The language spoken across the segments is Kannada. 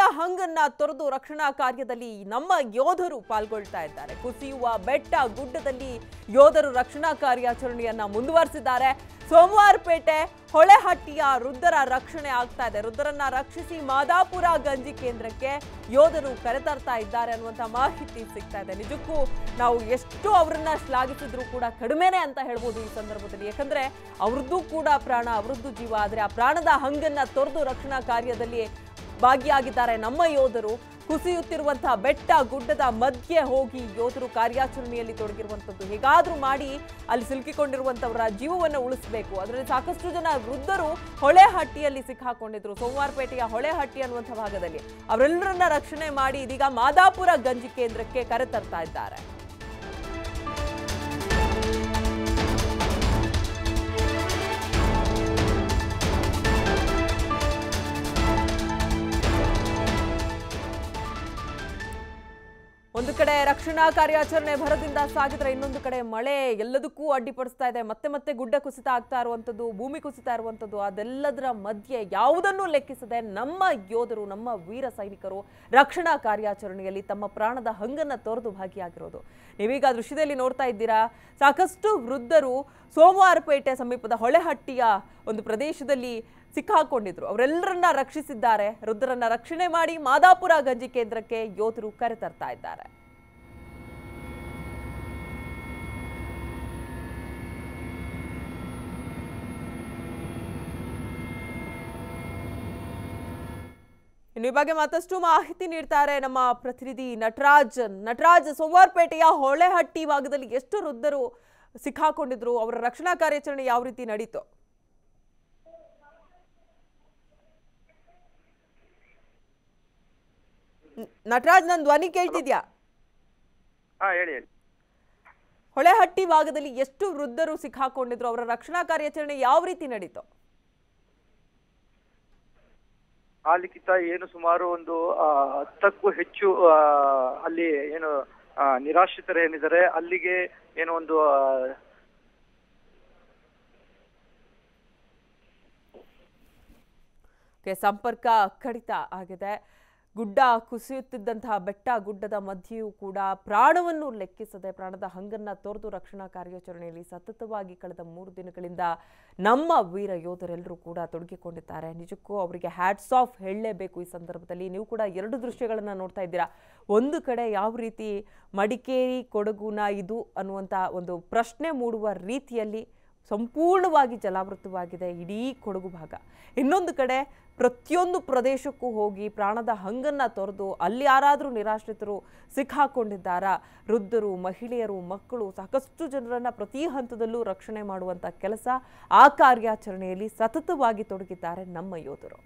ಹಂಗನ್ನ ತೊರೆದು ರಕ್ಷಣಾ ಕಾರ್ಯದಲ್ಲಿ ನಮ್ಮ ಯೋಧರು ಪಾಲ್ಗೊಳ್ತಾ ಇದ್ದಾರೆ ಕುಸಿಯುವ ಬೆಟ್ಟ ಗುಡ್ಡದಲ್ಲಿ ಯೋಧರು ರಕ್ಷಣಾ ಕಾರ್ಯಾಚರಣೆಯನ್ನ ಮುಂದುವರಿಸಿದ್ದಾರೆ ಸೋಮವಾರಪೇಟೆ ಹೊಳೆಹಟ್ಟಿಯ ವೃದ್ಧರ ರಕ್ಷಣೆ ಆಗ್ತಾ ಇದೆ ವೃದ್ಧರನ್ನ ರಕ್ಷಿಸಿ ಮಾದಾಪುರ ಗಂಜಿ ಕೇಂದ್ರಕ್ಕೆ ಯೋಧರು ಕರೆತರ್ತಾ ಇದ್ದಾರೆ ಅನ್ನುವಂಥ ಮಾಹಿತಿ ಸಿಗ್ತಾ ಇದೆ ನಿಜಕ್ಕೂ ನಾವು ಎಷ್ಟು ಅವರನ್ನ ಶ್ಲಾಘಿಸಿದ್ರು ಕೂಡ ಕಡಿಮೆನೆ ಅಂತ ಹೇಳ್ಬೋದು ಈ ಸಂದರ್ಭದಲ್ಲಿ ಯಾಕಂದ್ರೆ ಅವ್ರದ್ದು ಕೂಡ ಪ್ರಾಣ ಅವರದ್ದು ಜೀವ ಆದರೆ ಆ ಪ್ರಾಣದ ಹಂಗನ್ನ ತೊರೆದು ರಕ್ಷಣಾ ಕಾರ್ಯದಲ್ಲಿ ಭಾಗಿಯಾಗಿದ್ದಾರೆ ನಮ್ಮ ಯೋಧರು ಕುಸಿಯುತ್ತಿರುವಂತಹ ಬೆಟ್ಟ ಗುಡ್ಡದ ಮಧ್ಯೆ ಹೋಗಿ ಯೋಧರು ಕಾರ್ಯಾಚರಣೆಯಲ್ಲಿ ತೊಡಗಿರುವಂಥದ್ದು ಹೇಗಾದ್ರೂ ಮಾಡಿ ಅಲ್ಲಿ ಸಿಲುಕಿಕೊಂಡಿರುವಂತವರ ಜೀವವನ್ನು ಉಳಿಸಬೇಕು ಅದರಲ್ಲಿ ಸಾಕಷ್ಟು ಜನ ವೃದ್ಧರು ಹೊಳೆಹಟ್ಟಿಯಲ್ಲಿ ಸಿಕ್ಕಾಕೊಂಡಿದ್ರು ಸೋಮವಾರಪೇಟೆಯ ಹೊಳೆಹಟ್ಟಿ ಅನ್ನುವಂಥ ಭಾಗದಲ್ಲಿ ಅವರೆಲ್ಲರನ್ನ ರಕ್ಷಣೆ ಮಾಡಿ ಇದೀಗ ಮಾದಾಪುರ ಗಂಜಿ ಕೇಂದ್ರಕ್ಕೆ ಕರೆತರ್ತಾ ಇದ್ದಾರೆ ಒಂದು ಕಡೆ ರಕ್ಷಣಾ ಕಾರ್ಯಾಚರಣೆ ಭರದಿಂದ ಸಾಗಿದ್ರೆ ಇನ್ನೊಂದು ಕಡೆ ಮಳೆ ಎಲ್ಲದಕ್ಕೂ ಅಡ್ಡಿಪಡಿಸ್ತಾ ಇದೆ ಮತ್ತೆ ಮತ್ತೆ ಗುಡ್ಡ ಕುಸಿತ ಆಗ್ತಾ ಇರುವಂಥದ್ದು ಭೂಮಿ ಕುಸಿತ ಇರುವಂಥದ್ದು ಅದೆಲ್ಲದರ ಮಧ್ಯೆ ಯಾವುದನ್ನೂ ಲೆಕ್ಕಿಸದೆ ನಮ್ಮ ಯೋಧರು ನಮ್ಮ ವೀರ ಸೈನಿಕರು ರಕ್ಷಣಾ ಕಾರ್ಯಾಚರಣೆಯಲ್ಲಿ ತಮ್ಮ ಪ್ರಾಣದ ಹಂಗನ್ನ ತೊರೆದು ಭಾಗಿಯಾಗಿರೋದು ನೀವೀಗ ದೃಶ್ಯದಲ್ಲಿ ನೋಡ್ತಾ ಇದ್ದೀರಾ ಸಾಕಷ್ಟು ವೃದ್ಧರು ಸೋಮವಾರಪೇಟೆ ಸಮೀಪದ ಹೊಳೆಹಟ್ಟಿಯ ಒಂದು ಪ್ರದೇಶದಲ್ಲಿ ಸಿಕ್ಕಾಕೊಂಡಿದ್ರು ಅವರೆಲ್ಲರನ್ನ ರಕ್ಷಿಸಿದ್ದಾರೆ ವೃದ್ಧರನ್ನ ರಕ್ಷಣೆ ಮಾಡಿ ಮಾದಾಪುರ ಗಂಜಿ ಕೇಂದ್ರಕ್ಕೆ ಯೋಧರು ಕರೆತರ್ತಾ ಇದ್ದಾರೆ ಇನ್ನು ಈ ಬಗ್ಗೆ ಮತ್ತಷ್ಟು ಮಾಹಿತಿ ನೀಡ್ತಾರೆ ನಮ್ಮ ಪ್ರತಿನಿಧಿ ನಟರಾಜ್ ನಟರಾಜ್ ಸೋಮವಾರಪೇಟೆಯ ಹೊಳೆಹಟ್ಟಿ ಭಾಗದಲ್ಲಿ ಎಷ್ಟು ವೃದ್ಧರು ಸಿಕ್ಕಾಕೊಂಡಿದ್ರು ಅವರ ರಕ್ಷಣಾ ಕಾರ್ಯಾಚರಣೆ ಯಾವ ರೀತಿ ನಡೀತು ನ- ನಟರಾಜ್ ನನ್ನ ಧ್ವನಿ ಕೇಳ್ತಿದ್ಯಾ ಹಾ ಹೇಳಿ ಹೇಳಿ ಹೊಳೆಹಟ್ಟಿ ಭಾಗದಲ್ಲಿ ಎಷ್ಟು ವೃದ್ಧರು ಸಿಕ್ಕಾಕೊಂಡಿದ್ರು ಅವರ ರಕ್ಷಣಾ ಕಾರ್ಯಾಚರಣೆ ಯಾವ ರೀತಿ ನಡೀತು ಆಲಿಖಿತ ಏನು ಸುಮಾರು ಒಂದು ಆ, ಹತ್ತಕ್ಕೂ ಹೆಚ್ಚು ಆ, ಅಲ್ಲಿ ಏನು ಆ, ನಿರಾಶ್ರಿತರು ಏನಿದ್ದಾರೆ ಅಲ್ಲಿಗೆ ಏನೋ ಒಂದು ಆ, ಗೆ ಸಂಪರ್ಕ ಕಡಿತ ಆಗಿದೆ ಗುಡ್ಡ ಕುಸಿಯುತ್ತಿದ್ದಂತಹ ಬೆಟ್ಟ ಗುಡ್ಡದ ಮಧ್ಯೆಯೂ ಕೂಡ ಪ್ರಾಣವನ್ನು ಲೆಕ್ಕಿಸದೆ ಪ್ರಾಣದ ಹಂಗನ್ನ ತೊರೆದು ರಕ್ಷಣಾ ಕಾರ್ಯಾಚರಣೆಯಲ್ಲಿ ಸತತವಾಗಿ ಕಳೆದ ಮೂರು ದಿನಗಳಿಂದ ನಮ್ಮ ವೀರ ಯೋಧರೆಲ್ಲರೂ ಕೂಡ ತೊಡಗಿಕೊಂಡಿದ್ದಾರೆ ನಿಜಕ್ಕೂ ಅವರಿಗೆ ಹ್ಯಾಟ್ಸ್ ಆಫ್ ಹೇಳಲೇಬೇಕು ಈ ಸಂದರ್ಭದಲ್ಲಿ ನೀವು ಕೂಡ ಎರಡು ದೃಶ್ಯಗಳನ್ನು ನೋಡ್ತಾ ಇದ್ದೀರಾ ಒಂದು ಕಡೆ ಯಾವ ರೀತಿ ಮಡಿಕೇರಿ ಕೊಡಗುನ ಇದು ಅನ್ನುವಂಥ ಒಂದು ಪ್ರಶ್ನೆ ಮೂಡುವ ರೀತಿಯಲ್ಲಿ ಸಂಪೂರ್ಣವಾಗಿ ಜಲಾವೃತವಾಗಿದೆ ಇಡೀ ಕೊಡಗು ಭಾಗ ಇನ್ನೊಂದು ಕಡೆ ಪ್ರತಿಯೊಂದು ಪ್ರದೇಶಕ್ಕೂ ಹೋಗಿ ಪ್ರಾಣದ ಹಂಗನ್ನ ತೊರೆದು ಅಲ್ಲಿ ಯಾರಾದರೂ ನಿರಾಶ್ರಿತರು ಸಿಕ್ಕಾಕೊಂಡಿದ್ದಾರಾ ವೃದ್ಧರು ಮಹಿಳೆಯರು ಮಕ್ಕಳು ಸಾಕಷ್ಟು ಜನರನ್ನ ಪ್ರತಿ ಹಂತದಲ್ಲೂ ರಕ್ಷಣೆ ಮಾಡುವಂಥ ಕೆಲಸ ಆ ಕಾರ್ಯಾಚರಣೆಯಲ್ಲಿ ಸತತವಾಗಿ ತೊಡಗಿದ್ದಾರೆ ನಮ್ಮ ಯೋಧರು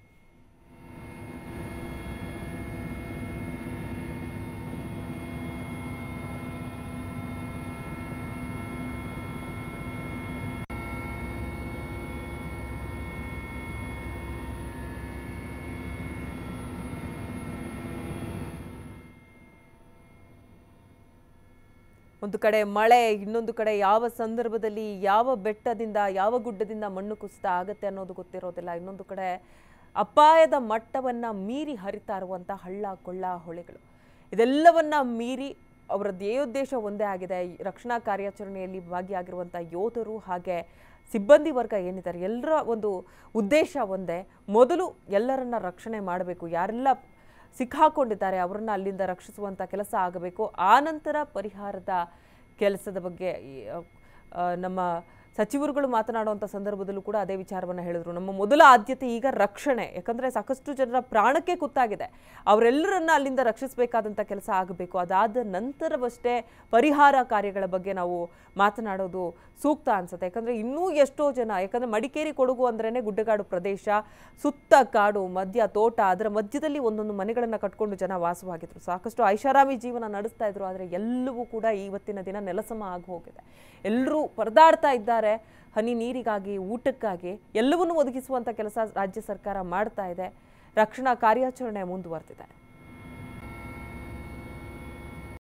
ಒಂದು ಕಡೆ ಮಳೆ ಇನ್ನೊಂದು ಕಡೆ ಯಾವ ಸಂದರ್ಭದಲ್ಲಿ ಯಾವ ಬೆಟ್ಟದಿಂದ ಯಾವ ಗುಡ್ಡದಿಂದ ಮಣ್ಣು ಕುಸಿತ ಆಗತ್ತೆ ಅನ್ನೋದು ಗೊತ್ತಿರೋದಿಲ್ಲ ಇನ್ನೊಂದು ಕಡೆ ಅಪಾಯದ ಮಟ್ಟವನ್ನ ಮೀರಿ ಹರಿತಾ ಇರುವಂಥ ಹಳ್ಳ ಕೊಳ್ಳ ಹೊಳೆಗಳು ಇದೆಲ್ಲವನ್ನ ಮೀರಿ ಅವರ ಧ್ಯೇಯೋದ್ದೇಶ ಒಂದೇ ಆಗಿದೆ ಈ ರಕ್ಷಣಾ ಕಾರ್ಯಾಚರಣೆಯಲ್ಲಿ ಭಾಗಿಯಾಗಿರುವಂಥ ಯೋಧರು ಹಾಗೆ ಸಿಬ್ಬಂದಿ ವರ್ಗ ಏನಿದ್ದಾರೆ ಎಲ್ಲರ ಒಂದು ಉದ್ದೇಶ ಒಂದೇ ಮೊದಲು ಎಲ್ಲರನ್ನ ರಕ್ಷಣೆ ಮಾಡಬೇಕು ಯಾರೆಲ್ಲ ಸಿಕ್ಕಾಕೊಂಡಿದ್ದಾರೆ ಅವರನ್ನ ಅಲ್ಲಿಂದ ರಕ್ಷಿಸುವಂಥ ಕೆಲಸ ಆಗಬೇಕು ಆನಂತರ ಪರಿಹಾರದ ಕೆಲಸದ ಬಗ್ಗೆ ಈ, ಆ, ನಮ್ಮ ಸಚಿವರುಗಳು ಮಾತನಾಡುವಂಥ ಸಂದರ್ಭದಲ್ಲೂ ಕೂಡ ಅದೇ ವಿಚಾರವನ್ನು ಹೇಳಿದ್ರು ನಮ್ಮ ಮೊದಲ ಆದ್ಯತೆ ಈಗ ರಕ್ಷಣೆ ಯಾಕಂದರೆ ಸಾಕಷ್ಟು ಜನರ ಪ್ರಾಣಕ್ಕೆ ಕುತ್ತಾಗಿದೆ ಅವರೆಲ್ಲರನ್ನ ಅಲ್ಲಿಂದ ರಕ್ಷಿಸಬೇಕಾದಂಥ ಕೆಲಸ ಆಗಬೇಕು ಅದಾದ ನಂತರವಷ್ಟೇ ಪರಿಹಾರ ಕಾರ್ಯಗಳ ಬಗ್ಗೆ ನಾವು ಮಾತನಾಡೋದು ಸೂಕ್ತ ಅನ್ಸುತ್ತೆ ಯಾಕಂದರೆ ಇನ್ನೂ ಎಷ್ಟೋ ಜನ ಯಾಕಂದರೆ ಮಡಿಕೇರಿ ಕೊಡಗು ಅಂದ್ರೇ ಗುಡ್ಡಗಾಡು ಪ್ರದೇಶ ಸುತ್ತ ಕಾಡು ಮಧ್ಯ ತೋಟ ಅದರ ಮಧ್ಯದಲ್ಲಿ ಒಂದೊಂದು ಮನೆಗಳನ್ನು ಕಟ್ಕೊಂಡು ಜನ ವಾಸವಾಗಿದ್ರು ಸಾಕಷ್ಟು ಐಷಾರಾಮಿ ಜೀವನ ನಡೆಸ್ತಾ ಇದ್ರು ಆದರೆ ಎಲ್ಲವೂ ಕೂಡ ಇವತ್ತಿನ ದಿನ ನೆಲಸಮ ಆಗಿ ಹೋಗಿದೆ ಎಲ್ಲರೂ ಪರದಾಡ್ತಾ ಇದ್ದಾರೆ ಹನಿ ನೀರಿಗಾಗಿ ಊಟಕ್ಕಾಗಿ ಎಲ್ಲವನ್ನೂ ಒದಗಿಸುವಂಥ ಕೆಲಸ ರಾಜ್ಯ ಸರ್ಕಾರ ಮಾಡ್ತಾ ಇದೆ ರಕ್ಷಣಾ ಕಾರ್ಯಾಚರಣೆ ಮುಂದುವರೆದಿದೆ